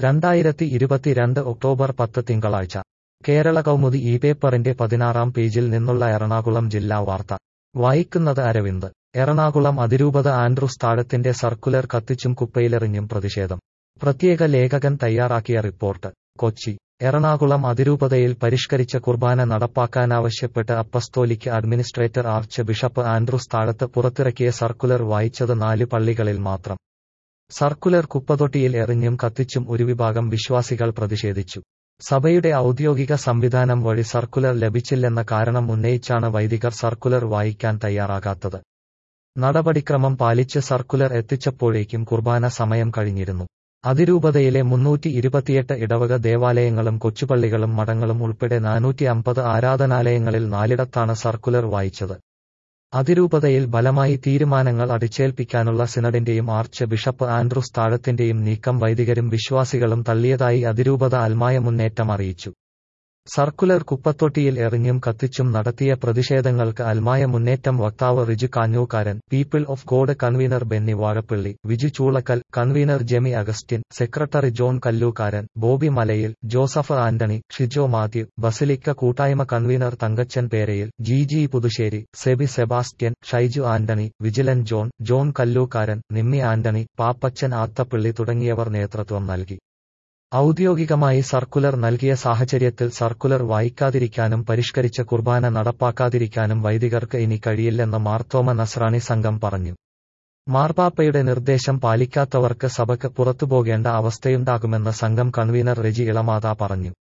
രണ്ടായിരത്തി ഇരുപത്തിരണ്ട് ഒക്ടോബർ പത്ത് തിങ്കളാഴ്ച കേരള കൗമുദി ഈ പേപ്പറിന്റെ പതിനാറാം പേജിൽ നിന്നുള്ള എറണാകുളം ജില്ലാ വാർത്ത വായിക്കുന്നത് അരവിന്ദ് എറണാകുളം അതിരൂപത ആൻഡ്രൂസ് താഴത്തിന്റെ സർക്കുലർ കത്തിച്ചും കുപ്പയിലെറിഞ്ഞും പ്രതിഷേധം പ്രത്യേക ലേഖകൻ തയ്യാറാക്കിയ റിപ്പോർട്ട് കൊച്ചി എറണാകുളം അതിരൂപതയിൽ പരിഷ്കരിച്ച കുർബാന നടപ്പാക്കാനാവശ്യപ്പെട്ട് apostolic administrator archbishop Andrews Thazhath പുറത്തിറക്കിയ സർക്കുലർ വായിച്ചത് നാല് പള്ളികളിൽ മാത്രം സർക്കുലർ കുപ്പതൊട്ടിയിൽ എറിഞ്ഞും കത്തിച്ചും ഒരു വിഭാഗം വിശ്വാസികൾ പ്രതിഷേധിച്ചു സഭയുടെ ഔദ്യോഗിക സംവിധാനം വഴി സർക്കുലർ ലഭിച്ചില്ലെന്ന കാരണം ഉന്നയിച്ചാണ് വൈദികർ സർക്കുലർ വായിക്കാൻ തയ്യാറാകാത്തത് നടപടിക്രമം പാലിച്ച് സർക്കുലർ എത്തിച്ചപ്പോഴേക്കും കുർബാന സമയം കഴിഞ്ഞിരുന്നു അതിരൂപതയിലെ മുന്നൂറ്റി ഇരുപത്തിയെട്ട് ഇടവക ദേവാലയങ്ങളും കൊച്ചുപള്ളികളും മഠങ്ങളും ഉൾപ്പെടെ നാനൂറ്റി അമ്പത് ആരാധനാലയങ്ങളിൽ നാലിടത്താണ് സർക്കുലർ വായിച്ചത് അതിരൂപതയിൽ ബലമായി തീരുമാനങ്ങൾ അടിച്ചേൽപ്പിക്കാനുള്ള സിനഡിന്റെയും ആർച്ച് ബിഷപ്പ് ആൻഡ്രൂസ് താഴത്തിന്റെയും നീക്കം വൈദികരും വിശ്വാസികളും തള്ളിയതായി അതിരൂപത അൽമായ മുന്നേറ്റം അറിയിച്ചു സർക്കുലർ കുപ്പത്തൊട്ടിയിൽ എറിഞ്ഞും കത്തിച്ചും നടത്തിയ പ്രതിഷേധങ്ങൾക്ക് അൽമായ മുന്നേറ്റം വക്താവ് Riju Kanjookaran people of God convener Benny Vazhappally Viju Choolakkal convener Jemy Augustine secretary John Kallookaran Bobby Malayil Joseph Antony Shijo Mathew basilica കൂട്ടായ്മ convener Thankachan Perayil G G Puthussery Seby Sebastian Shaiju Antony Vijilan John John Kallookaran Nimmi Antony Pappachan Athappally തുടങ്ങിയവർ നേതൃത്വം നൽകി ഔദ്യോഗികമായി സർക്കുലർ നൽകിയ സാഹചര്യത്തിൽ സർക്കുലർ വായിക്കാതിരിക്കാനും പരിഷ്കരിച്ച കുർബാന നടപ്പാക്കാതിരിക്കാനും വൈദികർക്ക് ഇനി കഴിയില്ലെന്ന് മാർത്തോമ നസ്രാണി സംഘം പറഞ്ഞു മാർപ്പാപ്പയുടെ നിർദ്ദേശം പാലിക്കാത്തവർക്ക് സഭയ്ക്ക് പുറത്തുപോകേണ്ട അവസ്ഥയുണ്ടാകുമെന്ന് സംഘം കൺവീനർ റെജി ഇളമാത പറഞ്ഞു